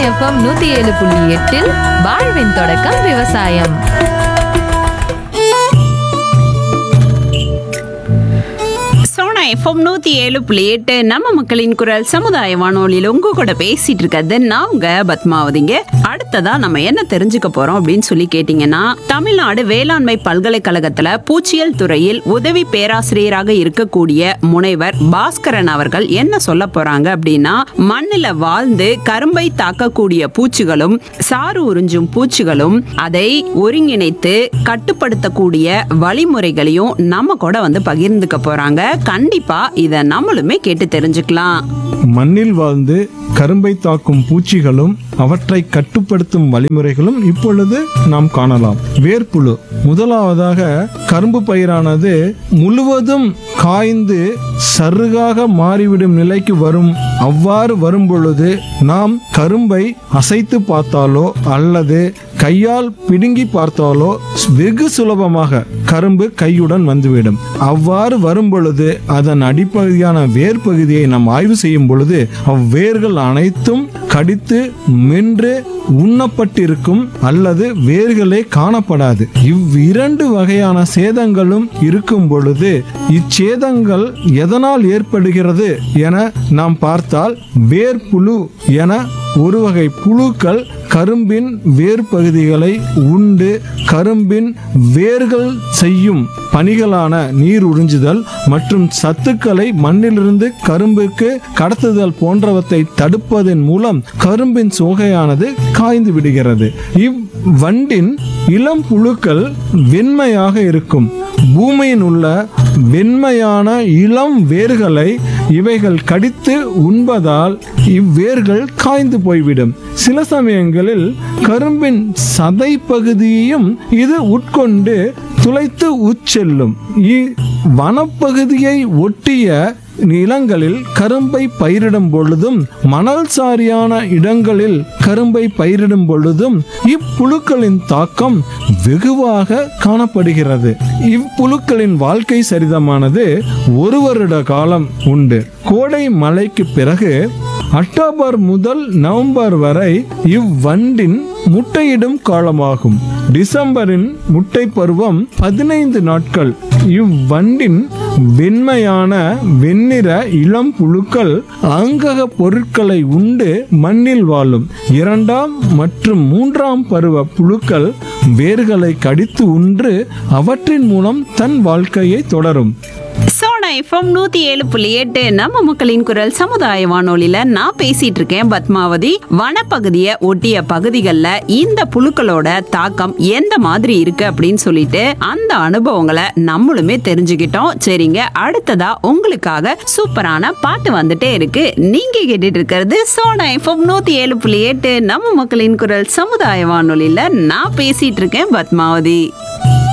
FM நூத்தி ஏழு புள்ளி எட்டில் வாழ்வின் தொடக்கம் விவசாயம் சோனா எஃப்எம் நூத்தி ஏழு புள்ளி எட்டு நம்ம மக்களின் குரல் சமுதாய வானொலியில் உங்க கூட பேசிட்டு இருக்கிறது நான் உங்க பத்மாவதிங்க அடுத்ததா நம்ம என்ன தெரிஞ்சுக்க போறோம் அப்படின்னு சொல்லி கேட்டீங்கன்னா தமிழ்நாடு வேளாண்மை பல்கலைக்கழகத்துல பூச்சியல் துறையில் உதவி பேராசிரியராக இருக்கக்கூடிய முனைவர் பாஸ்கரன் அவர்கள் என்ன சொல்ல போறாங்க அப்படின்னா மண்ணுல வாழ்ந்து கரும்பை தாக்கக்கூடிய பூச்சிகளும் சாறு உறிஞ்சும் பூச்சிகளும் அதை ஒருங்கிணைத்து கட்டுப்படுத்தக்கூடிய வழிமுறைகளையும் நம்ம கூட வந்து பகிர்ந்துக்க போறாங்க கண்டிப்பா இத நம்மளுமே கேட்டு தெரிஞ்சுக்கலாம் மண்ணில் வாழ்ந்து கரும்பை தாக்கும் பூச்சிகளும் அவற்றை கட்டுப்படுத்தும் வழிமுறைகளும் இப்பொழுது நாம் காணலாம் வேர்ப்புழு முதலாவதாக கரும்பு பயிரானது முழுவதும் காய்ந்து சருகாக மாறிவிடும் நிலைக்கு வரும் அவ்வாறு வரும் பொழுது நாம் கரும்பை அசைத்து பார்த்தாலோ அல்லது கையால் பிடுங்கி பார்த்தாலோ வெகு சுலபமாக கரும்பு கையுடன் வந்துவிடும் அவ்வாறு வரும் பொழுது அதன் அடிப்பகுதியான வேர் பகுதியை நாம் ஆய்வு செய்யும் பொழுது அவ்வேர்கள் அனைத்தும் கடித்து மென்று உண்ணப்பட்டிருக்கும் அல்லது வேர்களே காணப்படாது இவ்விரண்டு வகையான சேதங்களும் இருக்கும் பொழுது இச்சேதங்கள் எதனால் ஏற்படுகிறது என நாம் பார்த்தால் வேர்ப்புழு என ஒரு வகை புழுக்கள் கரும்பின் வேர் பகுதிகளை உண்டு கரும்பின் வேர்கள் செய்யும் பணிகளான நீர் உறிஞ்சுதல் மற்றும் சத்துக்களை மண்ணிலிருந்து கரும்புக்கு கடத்துதல் போன்றவற்றை தடுப்பதன் மூலம் கரும்பின் சோகையானது காய்ந்து விடுகிறது இவ்வண்டின் இளம் புழுக்கள் வெண்மையாக இருக்கும் பூமியின் உள்ள வெண்மையான இளம் வேர்களை இவைகள் கடித்து உண்பதால் இவ்வேர்கள் காய்ந்து போய்விடும் சில சமயங்களில் கரும்பின் சதை பகுதியையும் இது உட்கொண்டு துளைத்து உட்செல்லும் இ- வனப்பகுதியை ஒட்டிய நிலங்களில் கரும்பை பயிரிடும் பொழுதும் மணல் சாரியான இடங்களில் கரும்பை பயிரிடும் பொழுதும் இப்புழுக்களின் தாக்கம் வெகுவாக காணப்படுகிறது இப்புழுக்களின் வாழ்க்கை சரிதமானது ஒரு வருட காலம் உண்டு கோடை மழைக்கு பிறகு அக்டோபர் முதல் நவம்பர் வரை இவ்வண்டின் முட்டையிடும் காலமாகும் டிசம்பரின் முட்டை பருவம் பதினைந்து நாட்கள் இவ்வண்டின் வெண்மையான வெண்ணிற இளம் புழுக்கள் அங்கக பொருட்களை உண்டு மண்ணில் வாழும் இரண்டாம் மற்றும் மூன்றாம் பருவ புழுக்கள் வேர்களை கடித்து உன்று அவற்றின் மூலம் தன் வாழ்க்கையை தொடரும் சோனா எஃப்எம் நூத்தி ஏழு புள்ளி எட்டு நம்ம மக்களின் குரல் சமுதாய வானொலியில நான் பேசிட்டு இருக்கேன் பத்மாவதி வனப்பகுதியை ஒட்டிய பகுதிகளில் இந்த புழுக்களோட தாக்கம் எந்த மாதிரி இருக்கு அப்படின்னு சொல்லிட்டு அந்த அனுபவங்களை நம்மளுமே தெரிஞ்சுக்கிட்டோம் சரிங்க அடுத்ததா உங்களுக்காக சூப்பரான பாட்டு வந்துட்டே இருக்கு நீங்க கேட்டுட்டு இருக்கிறது சோனா எஃப்எம் நூத்தி ஏழு புள்ளி எட்டு நம்ம மக்களின் குரல் சமுதாய வானொலியில நான் பேசிட்டு இருக்கேன் பத்மாவதி